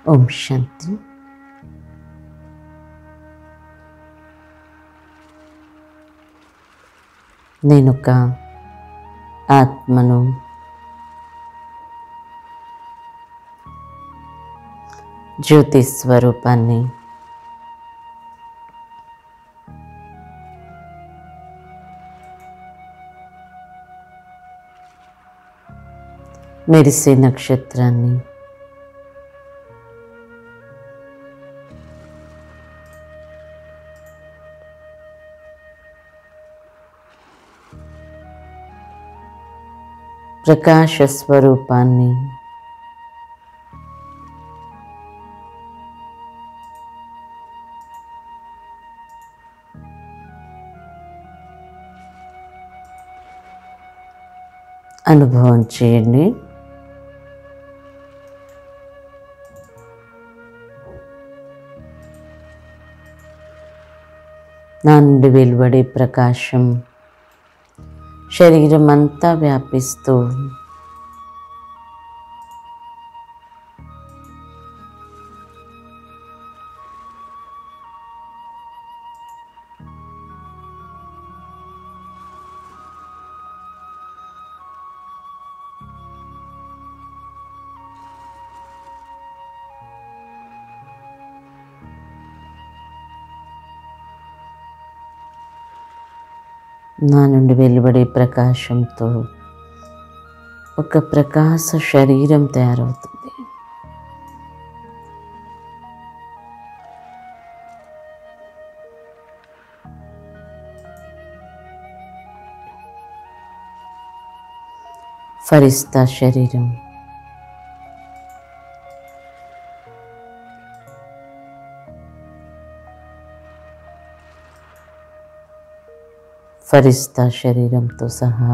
ఓం శాంతి నేను ఒక ఆత్మను జ్యోతి స్వరూపాన్ని మెరిసే నక్షత్రాన్ని ప్రకాశ స్వరూపాన్ని అనుభవం చేయండి నా నుండి వెలువడే ప్రకాశం శరీరం అంతా వ్యాపిస్తూ నా నుండి వెలువడే ప్రకాశంతో ఒక ప్రకాశ శరీరం తయారవుతుంది ఫరిస్తా శరీరం ఫరిస్తా శరీరంతో సహా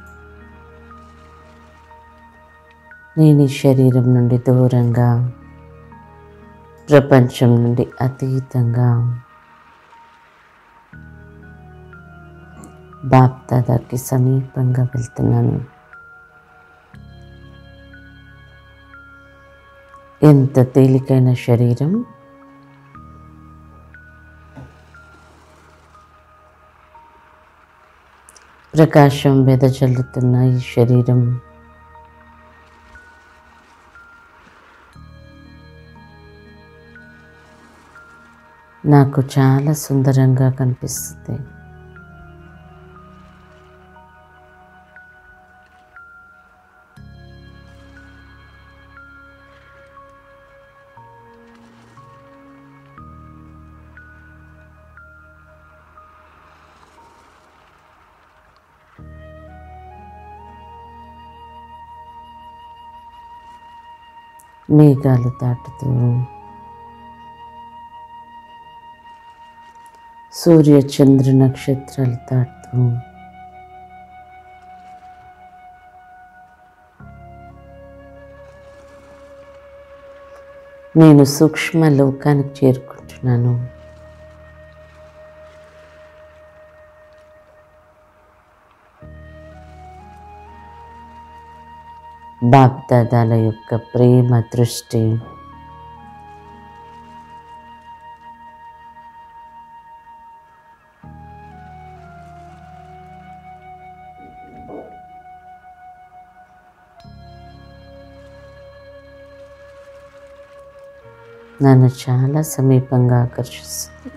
నేను ఈ శరీరం నుండి దూరంగా ప్రపంచం నుండి అతీతంగా బాప్దాదాకి సమీపంగా వెళ్తున్నాను ఎంత తేలికైన శరీరం ప్రకాశం వెదజల్లుతున్న ఈ శరీరం నాకు చాలా సుందరంగా కనిపిస్తుంది మేఘాలు దాటుతూ సూర్య చంద్ర నక్షత్రాలు దాటుతూ నేను సూక్ష్మ లోకానికి చేరుకుంటున్నాను బాప్దాదాల యొక్క ప్రేమ దృష్టి నన్ను చాలా సమీపంగా ఆకర్షిస్తుంది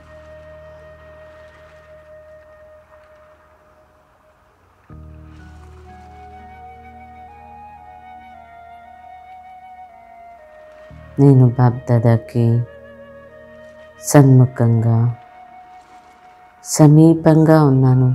నేను బాబ్దాదాకి సన్ముఖంగా సమీపంగా ఉన్నాను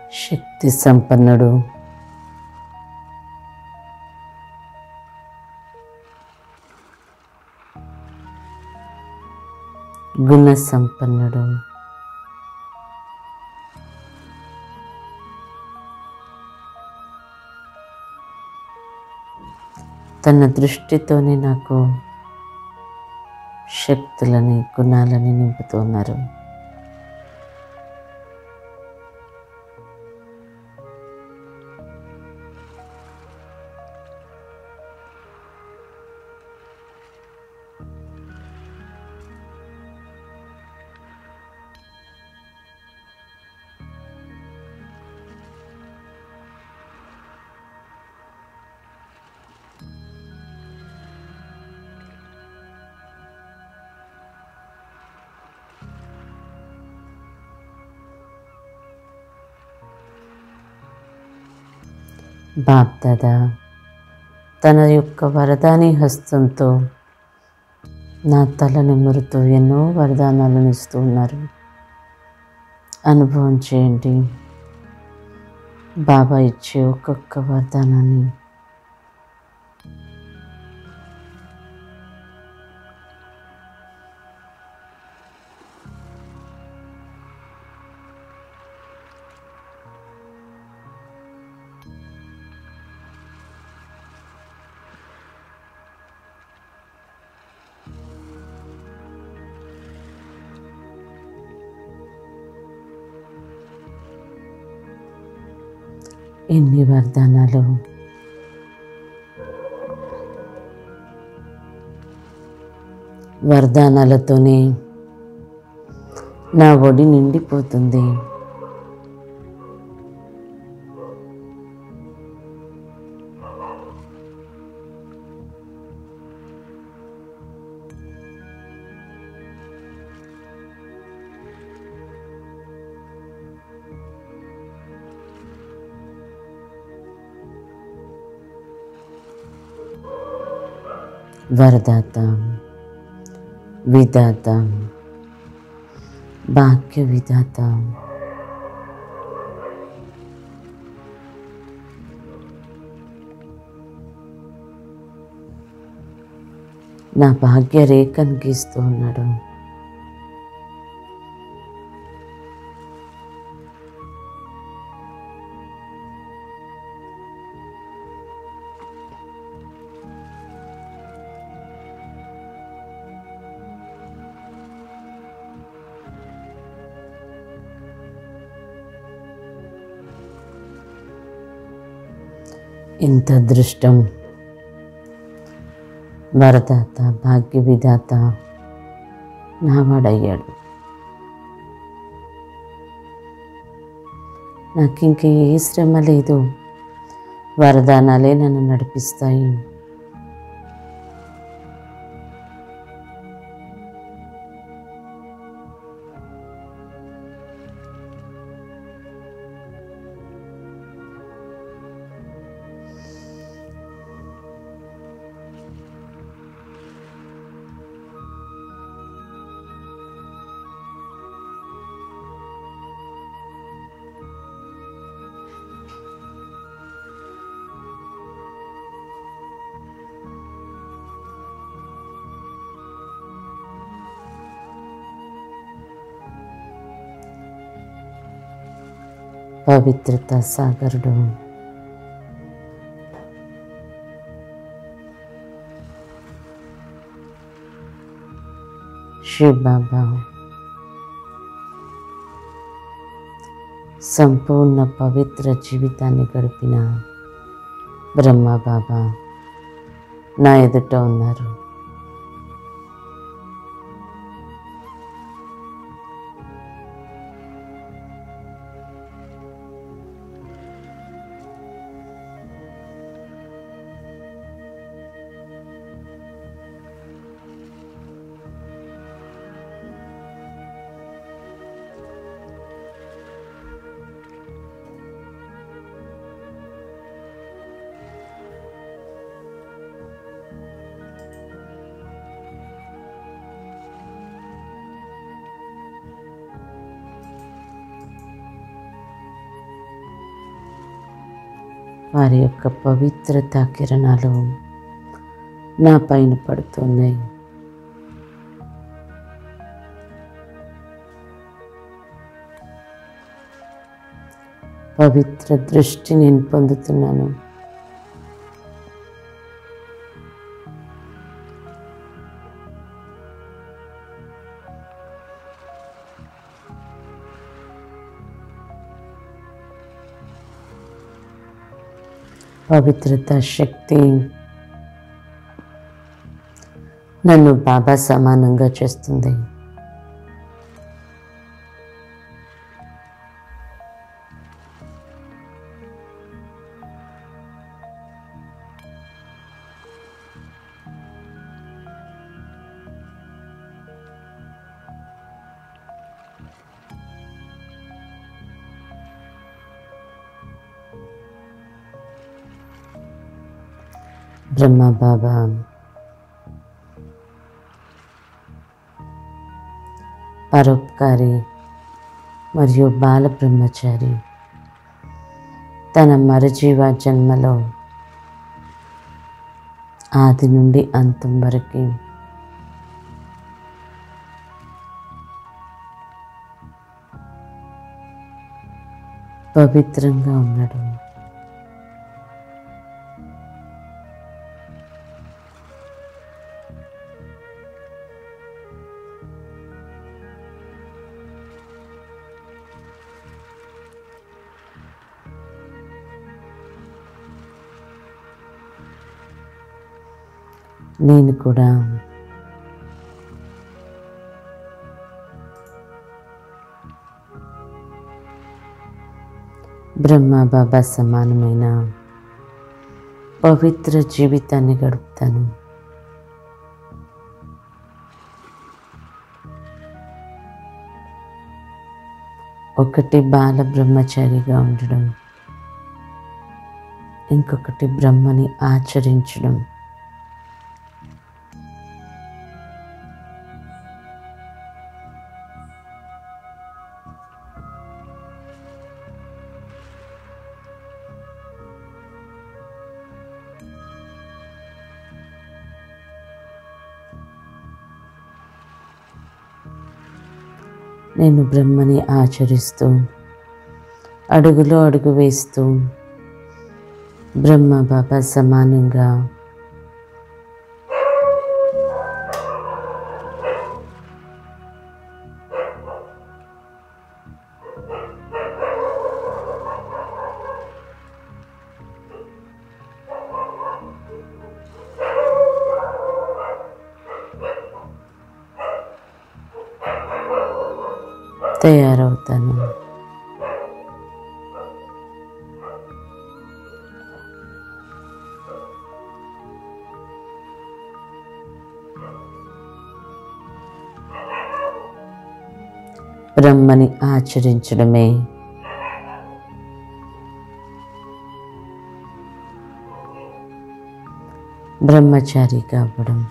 శక్తి సంపన్నుడు గుణ సంపన్నుడు తన దృష్టితోనే నాకు శక్తులని గుణాలని నింపుతున్నారు బాప్దాదా తన యొక్క వరదాని హస్తంతో నా తల నిమురుతూ ఎన్నో వరదానాలను ఇస్తూ ఉన్నారు అనుభవం చేయండి బాబా ఇచ్చే ఒక్కొక్క వరదానాన్ని ఎన్ని వరదానాలు వరదానాలతోనే నా ఒడి నిండిపోతుంది వరదాత విధాత భాగ్య విధాత నా భాగ్య రేఖను గీస్తూ ఉన్నాడు ఎంత అదృష్టం వరదాత భాగ్య విధాత నావాడయ్యాడు నాకు ఇంక ఏ శ్రమ లేదు వరదానాలే నన్ను నడిపిస్తాయి పవిత్రత సాగరుడు శివ బాబా సంపూర్ణ పవిత్ర జీవితాన్ని గడిపిన బ్రహ్మ బాబా నా ఎదుట ఉన్నారు వారి యొక్క పవిత్రత కిరణాలు నా పైన పడుతున్నాయి పవిత్ర దృష్టి నేను పొందుతున్నాను పవిత్రత శక్తి నన్ను బాబా సమానంగా చేస్తుంది బ్రహ్మ బాబా పరోపకారి మరియు బాల బ్రహ్మచారి తన మరజీవ జన్మలో ఆది నుండి అంతం వరకు పవిత్రంగా ఉన్నాడు నేను కూడా బ్రహ్మ బాబా సమానమైన పవిత్ర జీవితాన్ని గడుపుతాను ఒకటి బాల బ్రహ్మచారిగా ఉండడం ఇంకొకటి బ్రహ్మని ఆచరించడం నేను బ్రహ్మని ఆచరిస్తూ అడుగులో అడుగు వేస్తూ బ్రహ్మ బాబా సమానంగా తయారవుతాను బ్రహ్మని ఆచరించడమే బ్రహ్మచారిగా అవ్వడం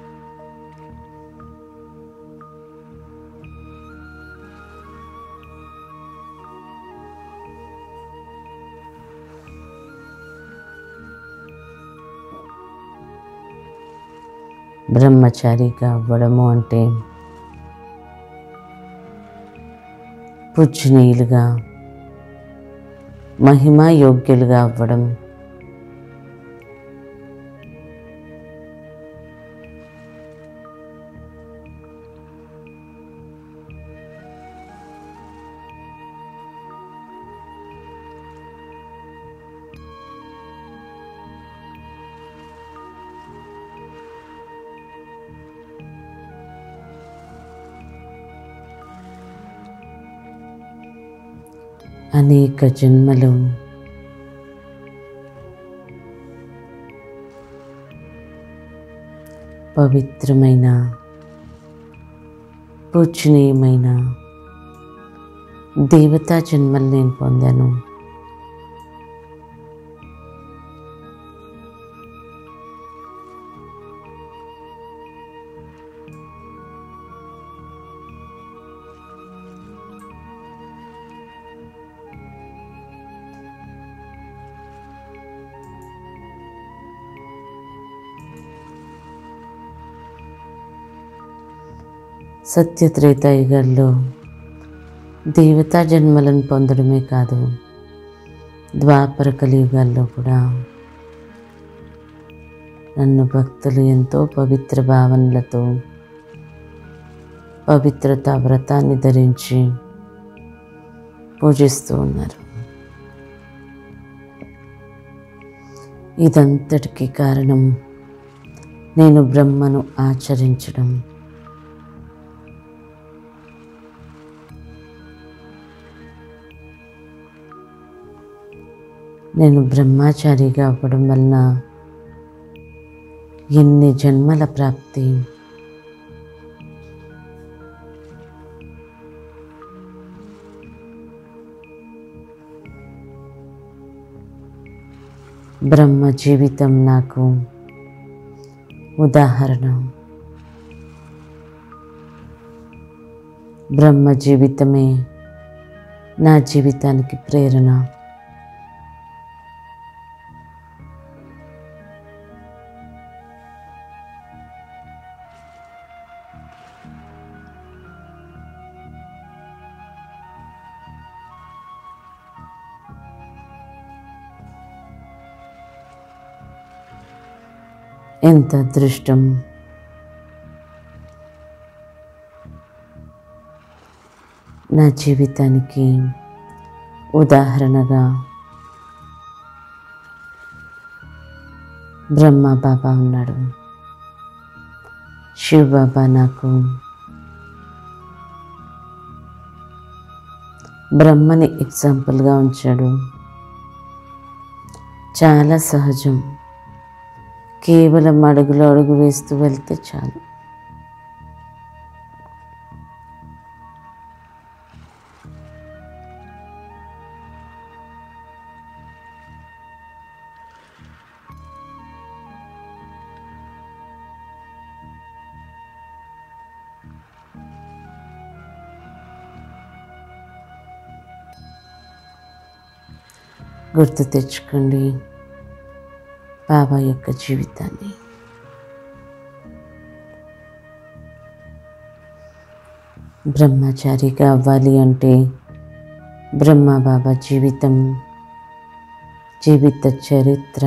బ్రహ్మచారిగా అవ్వడము అంటే పూజనీయులుగా మహిమా యోగ్యులుగా అవ్వడం అనేక జన్మలు పవిత్రమైన పూజనీయమైన దేవతా జన్మలు నేను పొందాను సత్యత్రేతాయుగంలో దేవతా జన్మలను పొందడమే కాదు ద్వాపర కలియుగాల్లో కూడా నన్ను భక్తులు ఎంతో పవిత్ర భావనలతో పవిత్రత వ్రతాన్ని ధరించి పూజిస్తూ ఉన్నారు ఇదంతటికి కారణం నేను బ్రహ్మను ఆచరించడం నేను బ్రహ్మచారిగా అవ్వడం వలన ఎన్ని జన్మల ప్రాప్తి బ్రహ్మ జీవితం నాకు ఉదాహరణ బ్రహ్మ జీవితమే నా జీవితానికి ప్రేరణ ఎంత అదృష్టం నా జీవితానికి ఉదాహరణగా బ్రహ్మ బాబా ఉన్నాడు శివ బాబా నాకు బ్రహ్మని ఎగ్జాంపుల్గా ఉంచాడు చాలా సహజం కేవలం అడుగులు అడుగు వేస్తూ వెళ్తే చాలు గుర్తు తెచ్చుకోండి బాబా యొక్క జీవితాన్ని బ్రహ్మచారిగా అవ్వాలి అంటే బ్రహ్మ బాబా జీవితం జీవిత చరిత్ర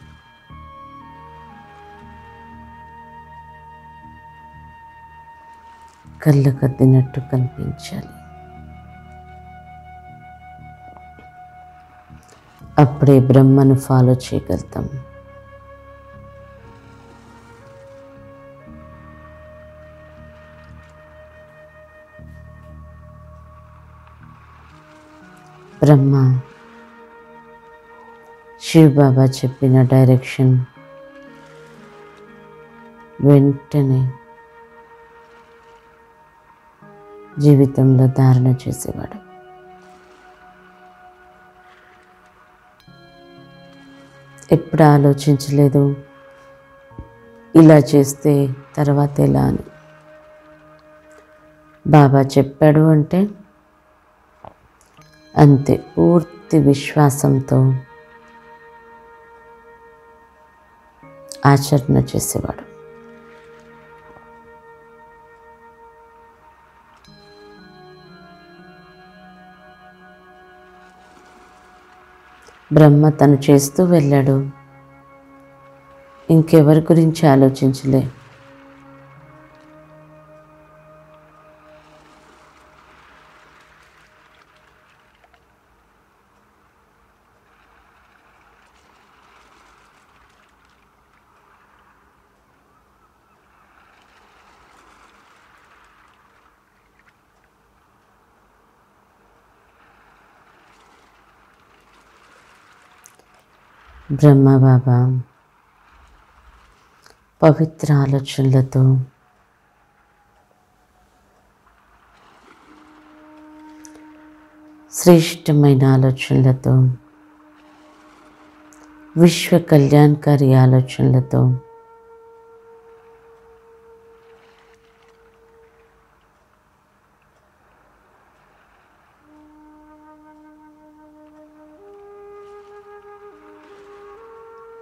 కళ్ళ కద్దినట్టు కనిపించాలి అప్పుడే బ్రహ్మను ఫాలో చేయగలుగుతాం బ్రహ్మ శివ్ బాబా చెప్పిన డైరెక్షన్ వెంటనే జీవితంలో ధారణ చేసేవాడు ఎప్పుడు ఆలోచించలేదు ఇలా చేస్తే తర్వాత ఎలా అని బాబా చెప్పాడు అంటే అంతే పూర్తి విశ్వాసంతో ఆచరణ చేసేవాడు బ్రహ్మ తను చేస్తూ వెళ్ళాడు ఇంకెవరి గురించి ఆలోచించలే బ్రహ్మ బాబా పవిత్ర ఆలోచనలతో శ్రేష్టమైన ఆలోచనలతో విశ్వ కళ్యాణకారి ఆలోచనలతో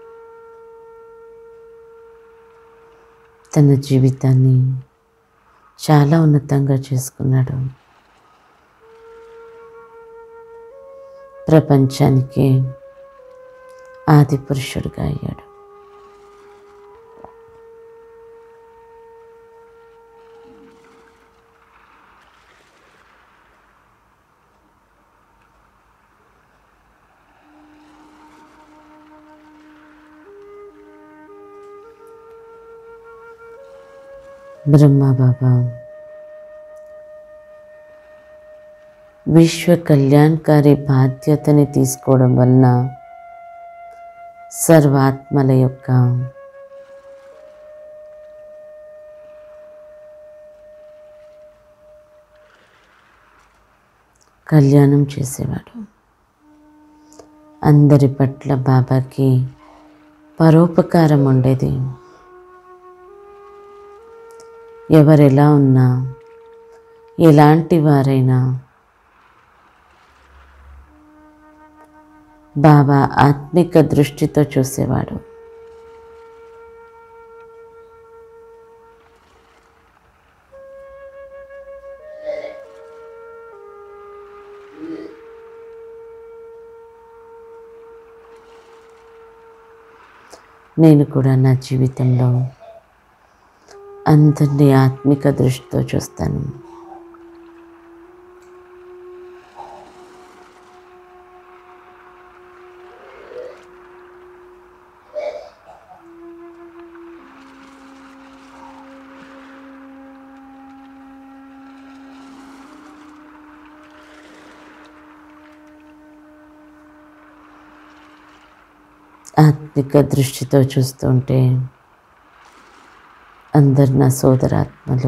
తన జీవితాన్ని చాలా ఉన్నతంగా చేసుకున్నాడు ప్రపంచానికి ఆది పురుషుడిగా అయ్యాడు బ్రహ్మ బాబా విశ్వ కళ్యాణకారి బాధ్యతని తీసుకోవడం వలన సర్వాత్మల యొక్క కళ్యాణం చేసేవాడు అందరి పట్ల బాబాకి పరోపకారం ఉండేది ఎవరెలా ఉన్నా ఎలాంటి వారైనా బాబా ఆత్మిక దృష్టితో చూసేవాడు నేను కూడా నా జీవితంలో అందరినీ ఆత్మిక దృష్టితో చూస్తాను ఆత్మిక దృష్టితో చూస్తుంటే అందరు నా సోదరాత్మలు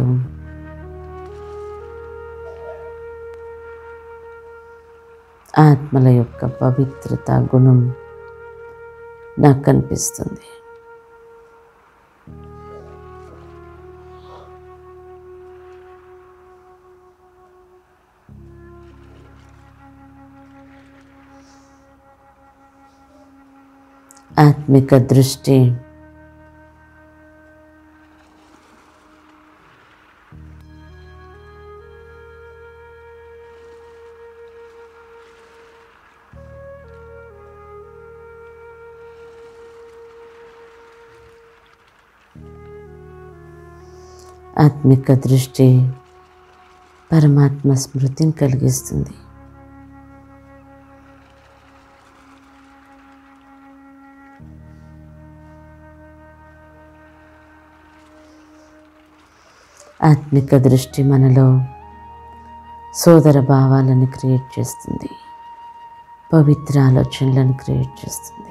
ఆత్మల యొక్క పవిత్రత గుణం నాకు కనిపిస్తుంది ఆత్మిక దృష్టి ఆత్మిక దృష్టి పరమాత్మ స్మృతిని కలిగిస్తుంది ఆత్మిక దృష్టి మనలో సోదర భావాలను క్రియేట్ చేస్తుంది పవిత్ర ఆలోచనలను క్రియేట్ చేస్తుంది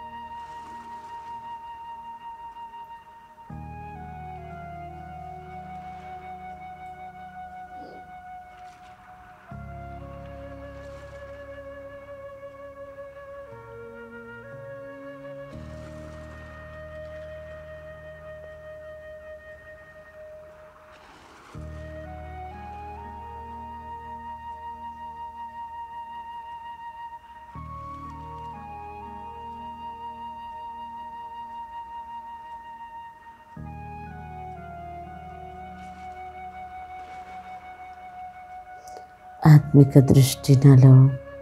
ఆత్మిక దృష్టి నాలో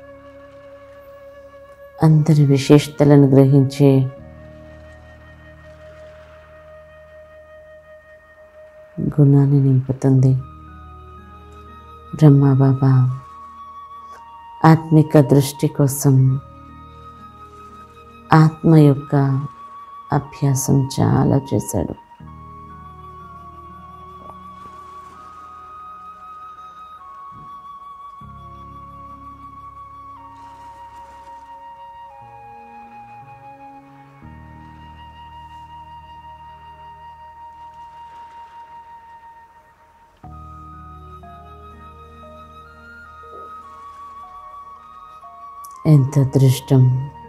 అందరి విశేషతలను గ్రహించే గుణాన్ని నింపుతుంది బ్రహ్మ బాబా ఆత్మిక దృష్టి కోసం ఆత్మ యొక్క అభ్యాసం చాలా చేశాడు ఎంత అదృష్టం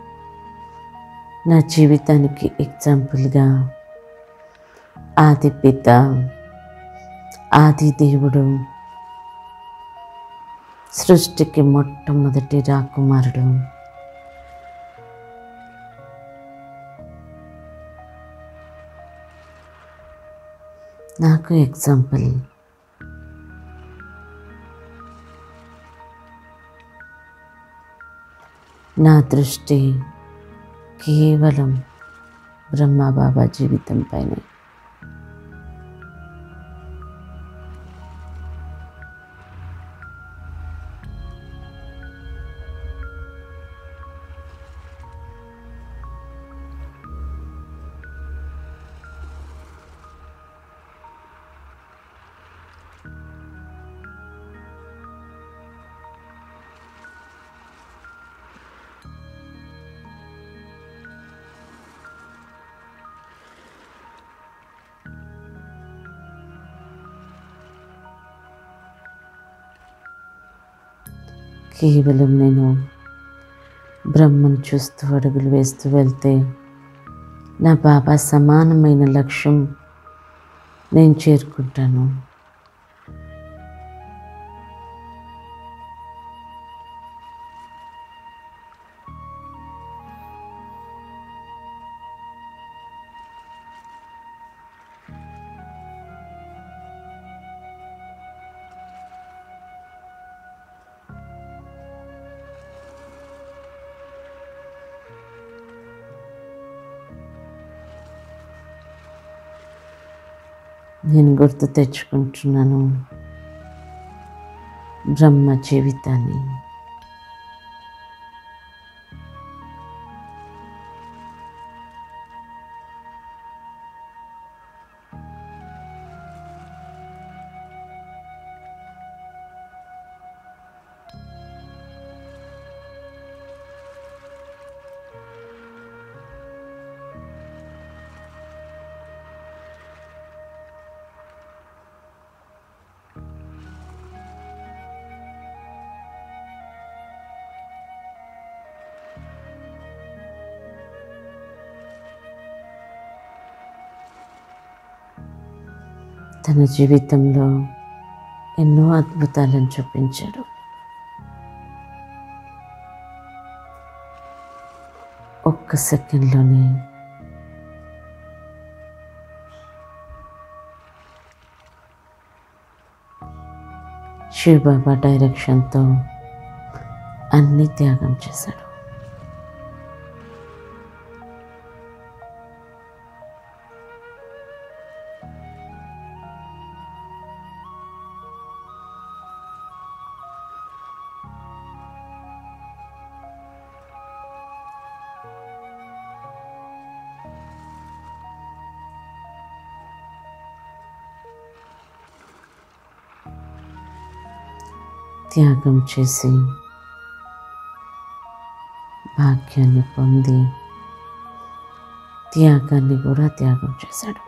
నా జీవితానికి ఎగ్జాంపుల్గా ఆది పిత ఆది దేవుడు సృష్టికి మొట్టమొదటి రాకుమారుడు నాకు ఎగ్జాంపుల్ నా దృష్టి కేవలం బ్రహ్మబాబా జీవితం పైన కేవలం నేను బ్రహ్మను చూస్తూ అడుగులు వేస్తూ వెళ్తే నా బాబా సమానమైన లక్ష్యం నేను చేరుకుంటాను నేను గుర్తు తెచ్చుకుంటున్నాను బ్రహ్మ జీవితాన్ని తన జీవితంలో ఎన్నో అద్భుతాలను చూపించాడు ఒక్క సెకండ్లోనే శివబాబా డైరెక్షన్తో అన్ని త్యాగం చేశాడు త్యాగం చేసి భాగ్యాన్ని పొంది త్యాగాన్ని కూడా త్యాగం చేశాడు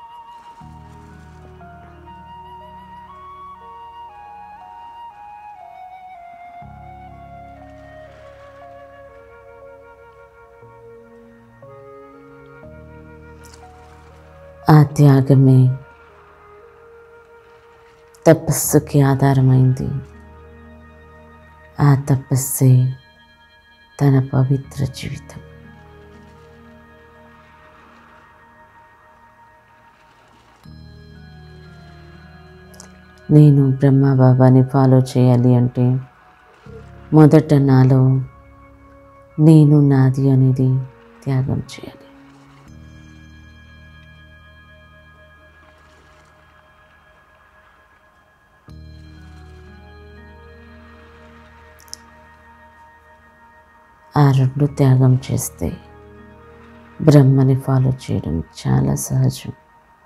ఆ త్యాగమే తపస్సుకి ఆధారమైంది ఆ తపస్సే తన పవిత్ర జీవితం నేను బ్రహ్మ బాబాని ఫాలో చేయాలి అంటే మొదట నాలో నేను నాది అనేది త్యాగం చేయాలి ఆ రెండు త్యాగం చేస్తే బ్రహ్మని ఫాలో చేయడం చాలా సహజం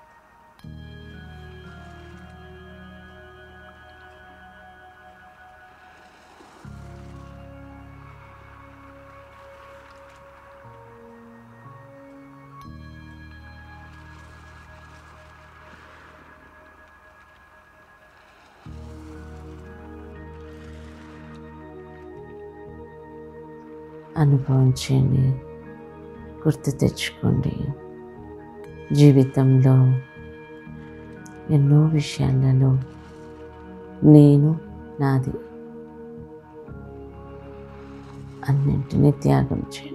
అనుభవించండి గుర్తు తెచ్చుకోండి జీవితంలో ఎన్నో విషయాలలో నేను నాది అన్నింటినీ త్యాగం చేయండి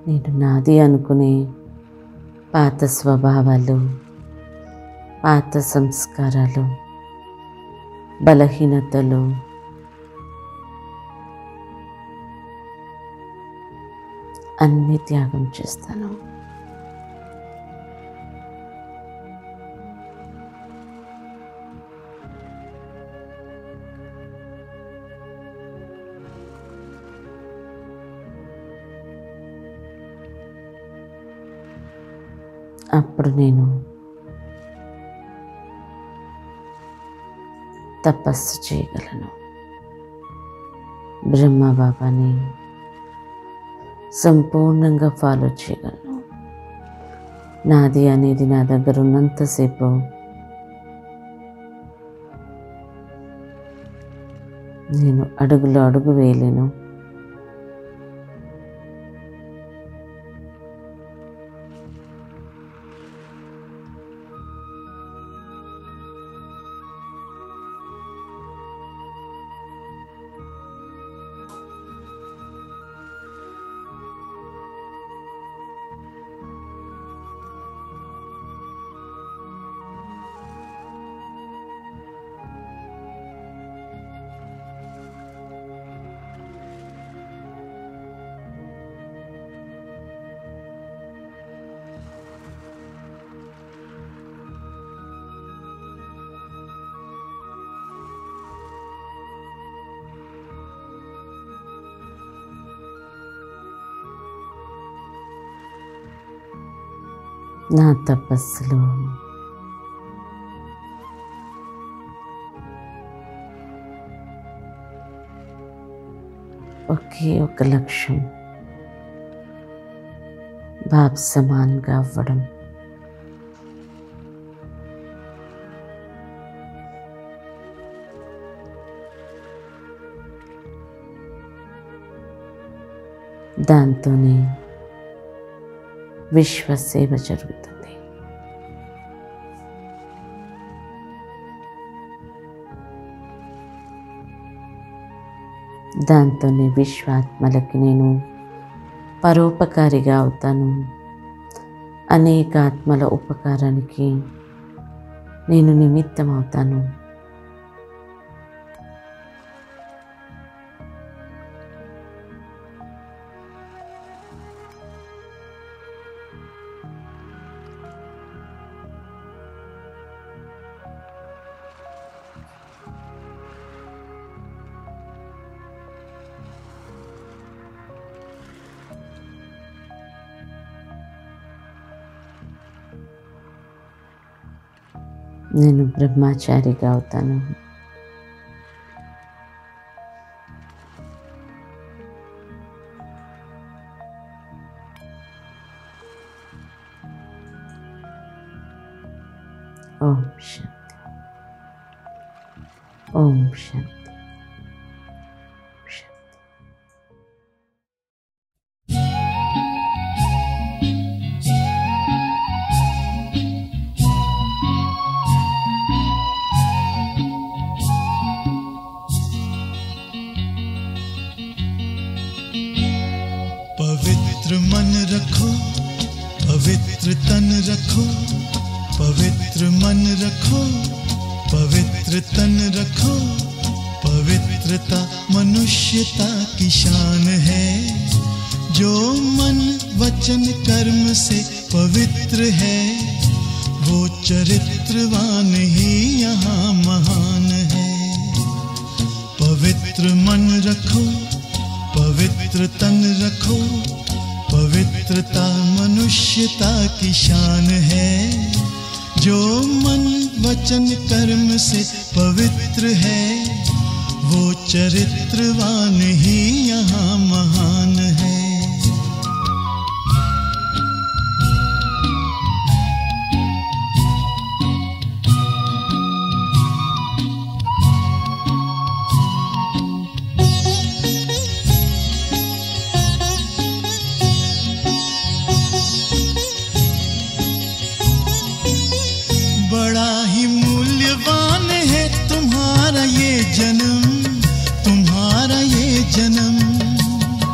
నేను నాది అనుకునే పాత స్వభావాలు పాత సంస్కారాలు బలహీనతలు అన్నీ త్యాగం చేస్తాను అప్పుడు నేను తపస్సు చేయగలను బ్రహ్మ బాబాని సంపూర్ణంగా ఫాలో చేయగలను నాది అనేది నా దగ్గర ఉన్నంతసేపు నేను అడుగులో అడుగు వేయలేను నా తపస్సులో ఒకే ఒక లక్ష్యం బాబ్ సమాన్గా అవ్వడం దాంతోనే విశ్వ సేవ జరుగుతుంది దాంతోనే విశ్వాత్మలకి నేను పరోపకారిగా అవుతాను అనేక ఆత్మల ఉపకారానికి నేను నిమిత్తం అవుతాను నేను బ్రహ్మచారిగా అవుతాను ఓం శాంతి ఓం శాంతి శాంతి पवित्र मन रखो पवित्र तन रखो पवित्र मन रखो पवित्र तन रखो पवित्रता मनुष्यता की शान है जो मन वचन कर्म से पवित्र है वो चरित्रवान ही यहाँ महान है पवित्र मन रखो पवित्र तन रखो पवित्रता मनुष्यता की शान है जो मन वचन कर्म से पवित्र है वो चरित्रवान ही यहाँ महान है बड़ा ही मूल्यवान है तुम्हारा ये जन्म तुम्हारा ये जन्म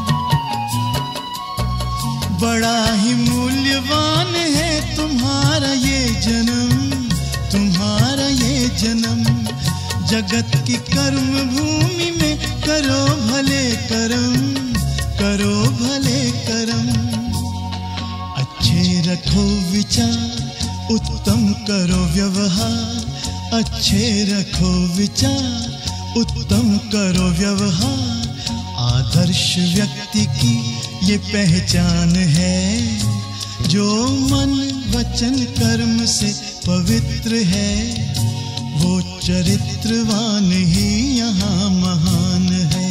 बड़ा ही मूल्यवान है तुम्हारा ये जन्म तुम्हारा ये जन्म जगत की कर्म भूमि में करो भले करम करो भले करम अच्छे रखो विचार उत्तम करो व्यवहार अच्छे रखो विचार उत्तम करो व्यवहार आदर्श व्यक्ति की ये पहचान है जो मन वचन कर्म से पवित्र है वो चरित्रवान ही यहाँ महान है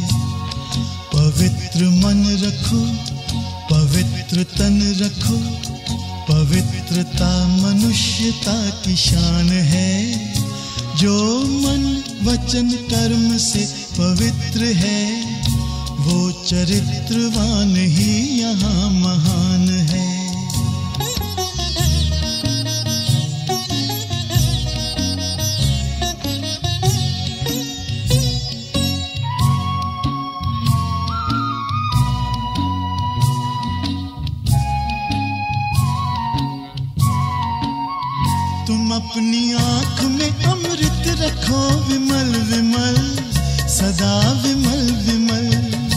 पवित्र मन रखो पवित्र तन रखो पवित्रता मनुष्यता की शान है जो मन वचन कर्म से पवित्र है वो चरित्रवान ही यहाँ महान है तुम अपनी आंख में अमृत रखो विमल विमल सदा विमल विमल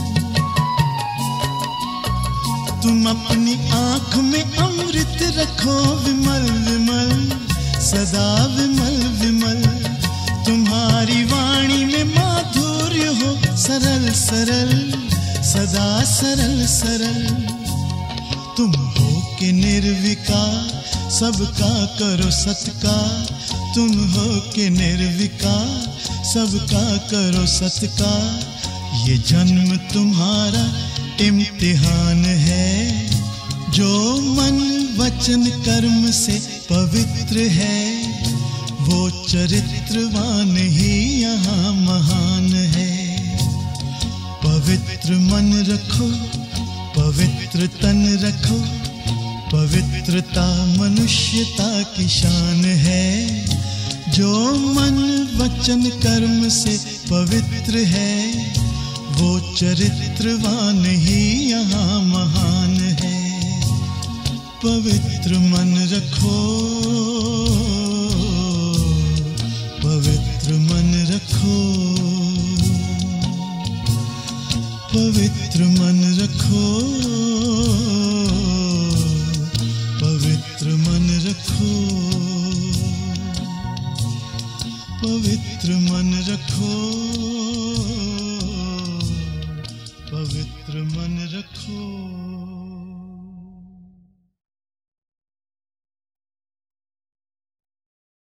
तुम अपनी आंख में अमृत रखो विमल विमल सदा विमल विमल तुम्हारी वाणी में माधुर्य हो सरल सरल सदा सरल सरल तुम हो के निर्विकार सबका करो सत्कार तुम हो के निर्विकार सबका करो सत्कार ये जन्म तुम्हारा इम्तिहान है जो मन वचन कर्म से पवित्र है वो चरित्रवान ही यहाँ महान है पवित्र मन रखो पवित्र तन रखो पवित्रता मनुष्यता की शान है जो मन वचन कर्म से पवित्र है वो चरित्रवान ही यहाँ महान है पवित्र मन रखो पवित्र मन रखो पवित्र मन रखो पवित्र मन रखो पवित्र मन रखो पवित्र मन रखो